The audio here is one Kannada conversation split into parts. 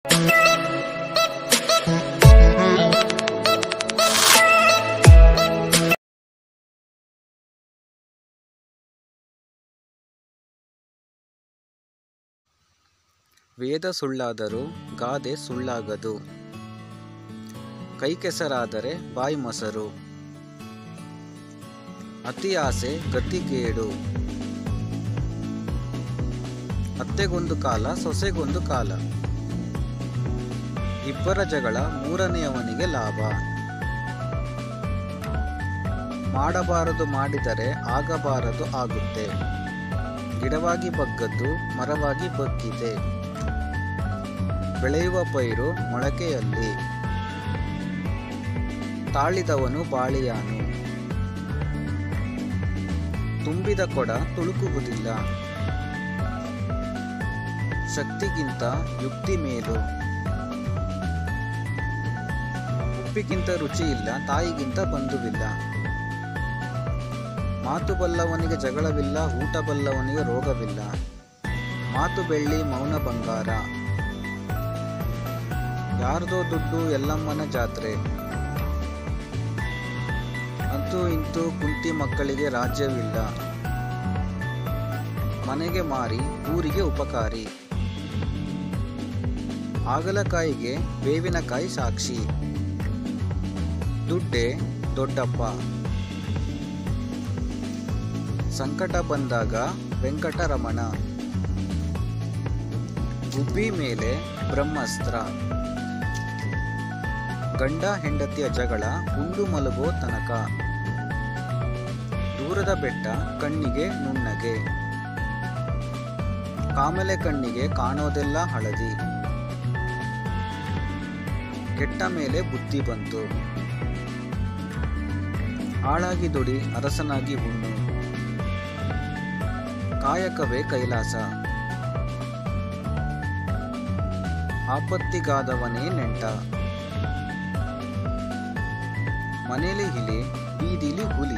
ವೇದ ಸುಳ್ಳಾದರೂ ಗಾದೆ ಸುಳ್ಳಾಗದು ಕೈ ಕೆಸರಾದರೆ ಬಾಯಿ ಮೊಸರು ಅತಿ ಆಸೆ ಗತಿಗೇಡು ಅತ್ತೆಗೊಂದು ಕಾಲ ಸೊಸೆಗೊಂದು ಕಾಲ ಇಬ್ಬರ ಜಗಳ ಮೂರನೆಯವನಿಗೆ ಲಾಭ ಮಾಡಬಾರದು ಮಾಡಿದರೆ ಆಗಬಾರದು ಆಗುತ್ತೆ ಗಿಡವಾಗಿ ಬಗ್ಗದ್ದು ಮರವಾಗಿ ಬಗ್ಗಿದೆ ಬೆಳೆಯುವ ಪೈರು ಮೊಳಕೆಯಲ್ಲಿ ತಾಳಿದವನು ಬಾಳಿಯಾನು ತುಂಬಿದ ಕೊಡ ತುಳುಕುವುದಿಲ್ಲ ಶಕ್ತಿಗಿಂತ ಯುಕ್ತಿ ಮೇಲು ಉಪ್ಪಿಗಿಂತ ರುಚಿ ಇಲ್ಲ ತಾಯಿಗಿಂತ ಬಂಧುವಿಲ್ಲ ಮಾತು ಬಲ್ಲವನಿಗೆ ಜಗಳವಿಲ್ಲ ಊಟ ಬಲ್ಲವನಿಗೆ ರೋಗವಿಲ್ಲ ಮಾತು ಬೆಳ್ಳಿ ಮೌನ ಬಂಗಾರ ಯಾರ್ದೋ ದುಡ್ಡು ಎಲ್ಲಮ್ಮನ ಜಾತ್ರೆ ಅಂತೂ ಇಂತೂ ಕುಂತಿ ಮಕ್ಕಳಿಗೆ ರಾಜ್ಯವಿಲ್ಲ ಮನೆಗೆ ಮಾರಿ ಊರಿಗೆ ಉಪಕಾರಿ ಆಗಲಕಾಯಿಗೆ ಬೇವಿನಕಾಯಿ ಸಾಕ್ಷಿ ದುಡ್ಡೇ ದೊಡ್ಡಪ್ಪ ಸಂಕಟ ಬಂದಾಗ ವೆಂಕಟರಮಣ ಗುಬ್ಬಿ ಮೇಲೆ ಬ್ರಹ್ಮಾಸ್ತ್ರ ಗಂಡ ಹೆಂಡತಿಯ ಜಗಳ ಉಂಡು ಮಲಗೋ ತನಕ ದೂರದ ಬೆಟ್ಟ ಕಣ್ಣಿಗೆ ನುಣ್ಣಗೆ ಕಾಮಲೆ ಕಣ್ಣಿಗೆ ಕಾಣೋದೆಲ್ಲ ಹಳದಿ ಕೆಟ್ಟ ಮೇಲೆ ಬುದ್ಧಿ ಬಂತು ಆಳಾಗಿ ದುಡಿ ಅರಸನಾಗಿ ಹುಣ್ಣು ಕಾಯಕವೇ ಕೈಲಾಸ ಆಪತ್ತಿಗಾದವನೇ ನೆಂಟ ಮನೇಲಿ ಹಿಲಿ ಬೀದಿಲಿ ಹುಲಿ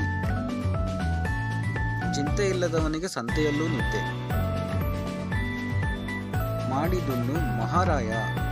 ಚಿಂತೆ ಇಲ್ಲದವನಿಗೆ ಸಂತೆಯಲ್ಲೂ ನಿದ್ದೆ ಮಾಡಿದುಣ್ಣು ಮಹಾರಾಯ